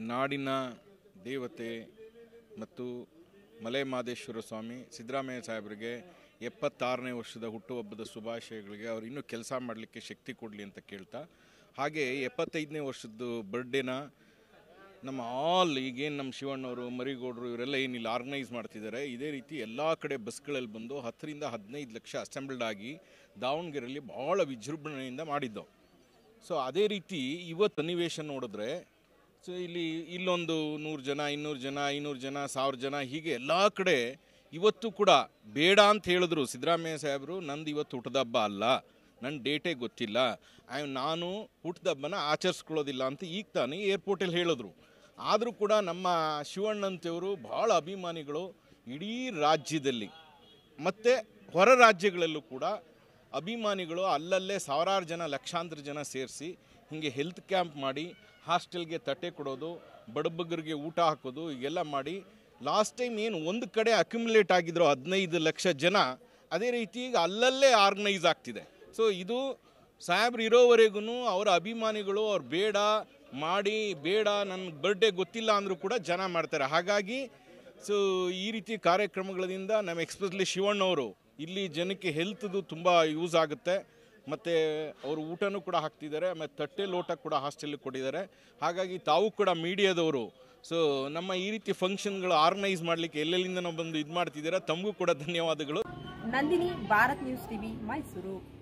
ನಾಡಿನ ದೇವತೆ ಮತ್ತು ಮಲೆ ಮಾದೇಶ್ವರ ಸ್ವಾಮಿ ಸಿದ್ದರಾಮಯ್ಯ ಸಾಹೇಬರಿಗೆ ಎಪ್ಪತ್ತಾರನೇ ವರ್ಷದ ಹುಟ್ಟುಹಬ್ಬದ ಶುಭಾಶಯಗಳಿಗೆ ಅವ್ರು ಇನ್ನೂ ಕೆಲಸ ಮಾಡಲಿಕ್ಕೆ ಶಕ್ತಿ ಕೊಡಲಿ ಅಂತ ಕೇಳ್ತಾ ಹಾಗೆ ಎಪ್ಪತ್ತೈದನೇ ವರ್ಷದ್ದು ಬರ್ಡೇನ ನಮ್ಮ ಆಲ್ ಈಗೇನು ನಮ್ಮ ಶಿವಣ್ಣವರು ಮರಿಗೌಡರು ಇವರೆಲ್ಲ ಏನಿಲ್ಲ ಆರ್ಗನೈಸ್ ಮಾಡ್ತಿದ್ದಾರೆ ಇದೇ ರೀತಿ ಎಲ್ಲ ಕಡೆ ಬಸ್ಗಳಲ್ಲಿ ಬಂದು ಹತ್ತರಿಂದ ಹದಿನೈದು ಲಕ್ಷ ಅಸೆಂಬ್ಲ್ಡ್ ಆಗಿ ದಾವಣಗೆರೆಯಲ್ಲಿ ಭಾಳ ವಿಜೃಂಭಣೆಯಿಂದ ಮಾಡಿದ್ದವು ಸೊ ಅದೇ ರೀತಿ ಇವತ್ತು ಸನ್ನಿವೇಶ ನೋಡಿದ್ರೆ ಸೊ ಇಲ್ಲಿ ಇಲ್ಲೊಂದು ನೂರು ಜನ ಇನ್ನೂರು ಜನ ಐನೂರು ಜನ ಸಾವಿರ ಜನ ಹೀಗೆ ಎಲ್ಲ ಕಡೆ ಇವತ್ತು ಕೂಡ ಬೇಡ ಅಂತ ಹೇಳಿದ್ರು ಸಿದ್ದರಾಮಯ್ಯ ಸಾಹೇಬರು ನಂದು ಇವತ್ತು ಹುಟ್ಟದ ಹಬ್ಬ ಅಲ್ಲ ನನ್ನ ಡೇಟೇ ಗೊತ್ತಿಲ್ಲ ಐ ನಾನು ಹುಟ್ಟದ ಹಬ್ಬನ ಆಚರಿಸ್ಕೊಳ್ಳೋದಿಲ್ಲ ಅಂತ ಈಗ ತಾನೇ ಏರ್ಪೋರ್ಟಲ್ಲಿ ಹೇಳಿದ್ರು ಆದರೂ ಕೂಡ ನಮ್ಮ ಶಿವಣ್ಣಂತೆಯವರು ಭಾಳ ಅಭಿಮಾನಿಗಳು ಇಡೀ ರಾಜ್ಯದಲ್ಲಿ ಮತ್ತು ಹೊರ ರಾಜ್ಯಗಳಲ್ಲೂ ಕೂಡ ಅಭಿಮಾನಿಗಳು ಅಲ್ಲಲ್ಲೇ ಸಾವಿರಾರು ಜನ ಲಕ್ಷಾಂತರ ಜನ ಸೇರಿಸಿ ಹೀಗೆ ಹೆಲ್ತ್ ಕ್ಯಾಂಪ್ ಮಾಡಿ ಹಾಸ್ಟೆಲ್ಗೆ ತಟ್ಟೆ ಕೊಡೋದು ಬಡಬಗ್ಗರಿಗೆ ಊಟ ಹಾಕೋದು ಹೀಗೆಲ್ಲ ಮಾಡಿ ಲಾಸ್ಟ್ ಟೈಮ್ ಏನು ಒಂದು ಕಡೆ ಅಕ್ಯುಮುಲೇಟ್ ಆಗಿದ್ರು ಹದಿನೈದು ಲಕ್ಷ ಜನ ಅದೇ ರೀತಿ ಈಗ ಅಲ್ಲಲ್ಲೇ ಆರ್ಗನೈಸ್ ಆಗ್ತಿದೆ ಸೊ ಇದು ಸಾಹೇಬ್ರು ಇರೋವರೆಗೂ ಅವರ ಅಭಿಮಾನಿಗಳು ಅವ್ರು ಬೇಡ ಮಾಡಿ ಬೇಡ ನನ್ನ ಬರ್ಡೇ ಗೊತ್ತಿಲ್ಲ ಅಂದರೂ ಕೂಡ ಜನ ಮಾಡ್ತಾರೆ ಹಾಗಾಗಿ ಸೊ ಈ ರೀತಿ ಕಾರ್ಯಕ್ರಮಗಳಿಂದ ನಮ್ಮ ಎಕ್ಸ್ಪೆಷಲಿ ಶಿವಣ್ಣವರು ಇಲ್ಲಿ ಜನಕ್ಕೆ ಹೆಲ್ತ್ದು ತುಂಬ ಯೂಸ್ ಆಗುತ್ತೆ ಮತ್ತು ಅವರು ಊಟನೂ ಕೂಡ ಹಾಕ್ತಿದ್ದಾರೆ ಮತ್ತು ತಟ್ಟೆ ಲೋಟ ಕೂಡ ಹಾಸ್ಟೆಲ್ಗೆ ಕೊಟ್ಟಿದ್ದಾರೆ ಹಾಗಾಗಿ ತಾವು ಕೂಡ ಮೀಡಿಯಾದವರು ಸೊ ನಮ್ಮ ಈ ರೀತಿ ಫಂಕ್ಷನ್ಗಳು ಆರ್ಗನೈಸ್ ಮಾಡಲಿಕ್ಕೆ ಎಲ್ಲೆಲ್ಲಿಂದ ನಾವು ಬಂದು ಇದು ಮಾಡ್ತಿದ್ದೀರಾ ತಮಗೂ ಕೂಡ ಧನ್ಯವಾದಗಳು ನಂದಿನಿ ಭಾರತ್ ನ್ಯೂಸ್ ಟಿವಿ ಮೈಸೂರು